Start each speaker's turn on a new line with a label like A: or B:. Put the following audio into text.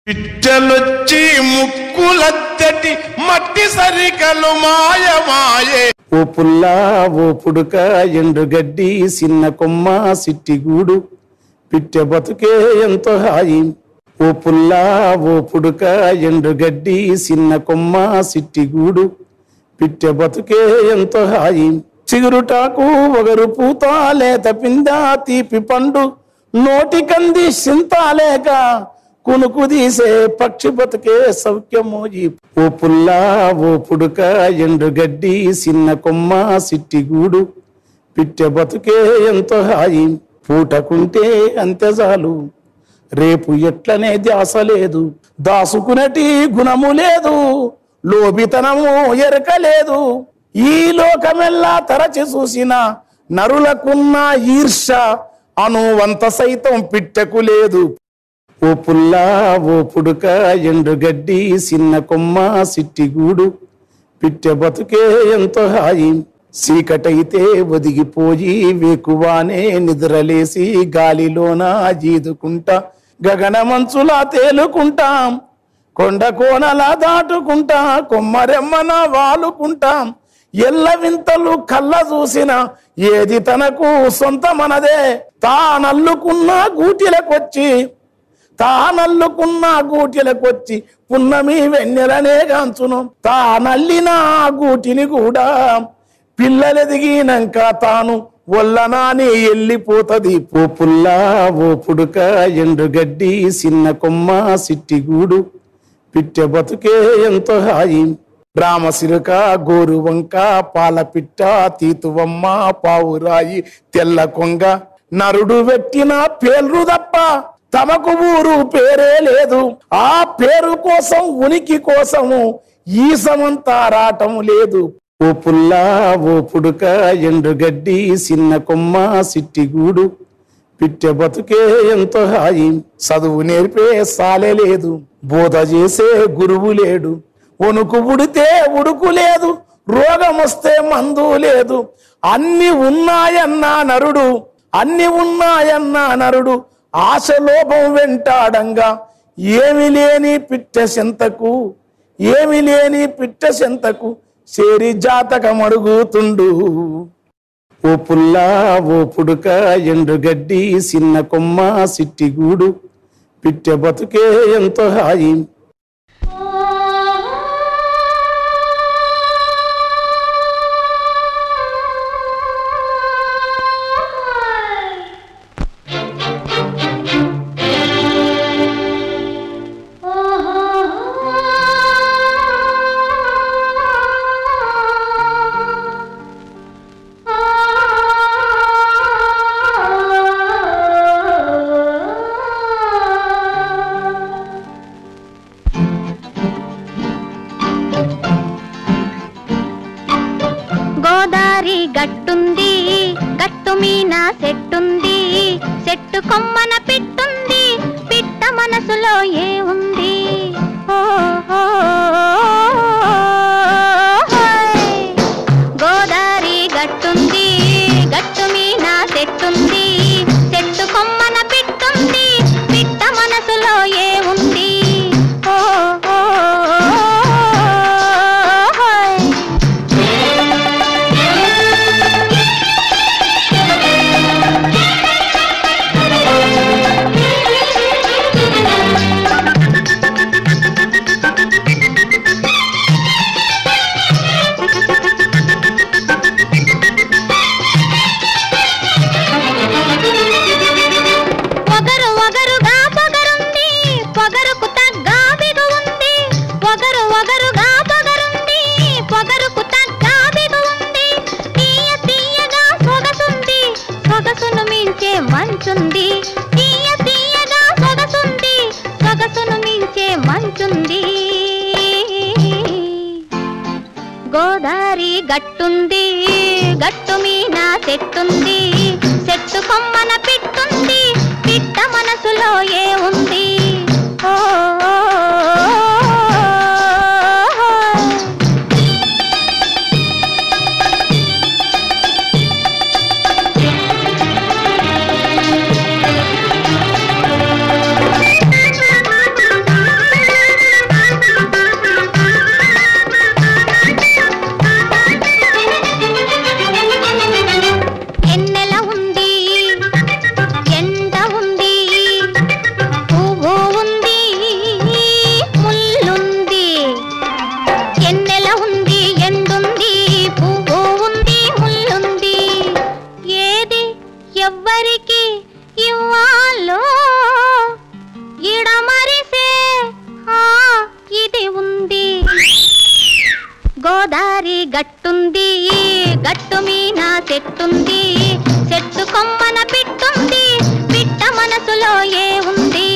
A: పిచ్చలొచ్చి ముక్కులత్తటి మట్టి సరికలు మాయమాయే
B: ఓ పుల్లా ఓ పుడుక ఎండుగడ్డి చిన్న కొమ్మ సిట్టిగూడు పిట్టె బతుకే ఎంతో హాయి ఓ పుల్లా ఓ పుడుక ఎండుగడ్డి చిన్న కొమ్మ సిట్టిగూడు పిట్టె బతుకే ఎంతో హాయి చిగురుటాకు ఒకరు పూత లేత పింద తీపి పండు నోటి కంది సింతాలేక కునుకు తీసే పక్షి బతుకే సౌఖ్యము ఈ ఓ పుల్లా ఓ పుడుక ఎండుగడ్డి చిన్న కొమ్మ సిట్టిగూడు పిట్టె బతుకే ఎంతో హాయి పూటకుంటే అంతే చాలు రేపు ఎట్లనే ధ్యాస లేదు దాసుకునటి గుణము లేదు లోబితనము ఎరక లేదు ఈ లోకమెల్లా తరచి చూసిన నరులకున్న ఈర్ష అనువంత సైతం పిట్టకు లేదు ఓ పుల్లా ఓ పుడుక ఎండుగడ్డి చిన్న కొమ్మ సిట్టిగూడు పిట్టె బతుకే ఎంతో హాయి చీకటైతే ఒదిగిపోయి వేకువానే నిద్రలేసి గాలిలోన జీదుకుంటా గగన మంచులా తేలుకుంటాం కొండ కోనలా దాటుకుంటా కొమ్మరెమ్మన వాలుకుంటాం ఎల్ల వింతలు కళ్ళ చూసిన ఏది తనకు సొంతమనదే తానల్లుకున్న గూటిలకొచ్చి తానల్లుకున్న గూటిలకొచ్చి పున్నమి వెన్నెలనే గాంచును తానల్లిన ఆ గూటిని కూడా పిల్లలెదిగినాక తాను ఒల్లనాని వెళ్ళిపోతది ఓ పుల్లా ఓ పుడుక ఎండుగడ్డి చిన్న కొమ్మ సిట్టిగూడు పిట్టె బతుకే ఎంతో హాయి రామసిరుక గోరు వంక పాల పిట్ట తీతువమ్మ పావురాయి తెల్ల కొంగ నరుడు పెట్టిన పేర్లు తప్ప తమకు ఊరు పేరే లేదు ఆ పేరు కోసం ఉనికి కోసము ఈ సమంతా రాటం లేదు ఓ పుల్లా ఓ పుడుక ఎండుగడ్డి చిన్న కొమ్మ సిట్టిగూడు పిట్టె బతుకే ఎంతో హాయి చదువు నేర్పే సాలే లేదు బోధ చేసే గురువు లేడు వణుకు ఉడితే ఉడుకు లేదు రోగం వస్తే మందు లేదు అన్ని ఉన్నాయన్నా నరుడు అన్ని ఉన్నాయన్నా నరుడు ఆశలోభం వెంటాడంగా ఏమి లేని పిట్ట సెంతకు ఏమి లేని పిట్ట సెంతకు చేరి జాతకం అడుగుతుండు ఓ పుల్లా ఓ పుడుక ఎండుగడ్డి చిన్న కొమ్మ సిట్టిగూడు పిట్టె బతుకే ఎంతో హాయి
C: గోదారి గట్టుంది గట్టు మీన సెట్టుంది చెట్టు కొమ్మన పిట్టుంది పిట్ట మనసులో ఏ ఉంది ఓ, ఓ, హోయ్. గోదారి గట్టుంది గట్టు మీన సెట్టుంది చెట్టు కొమ్మన పిట్టుంది పిట్ట మనసులో ఏ ఉంది ఓ, ఓ, హోయ్. పొగరు ఒగరుగా పొగరుంది పొగరుకు తగ్గ బిగు ఉంది పొగరు ఒగరుగా పొగరుంది పొగరుకు తగ్గ బిగు ఉంది తీయ తీయగా సొగసుంది సొగసును మించే మంచుంది తీయ తీయగా సొగసుంది సొగసును మించే మంచుంది గోదారి గట్టుంది గట్టు మీన చెట్టుంది చెట్టు కొమ్మన పిట్టుంది పిట్ట మనసులో ఏ ఉంది ఓ, ఓ, ఓ, ఓ. గట్టు మీన చెట్టుంది చెట్టు కొమ్మన పిట్టుంది పిట్ట మనసులో ఏ ఉంది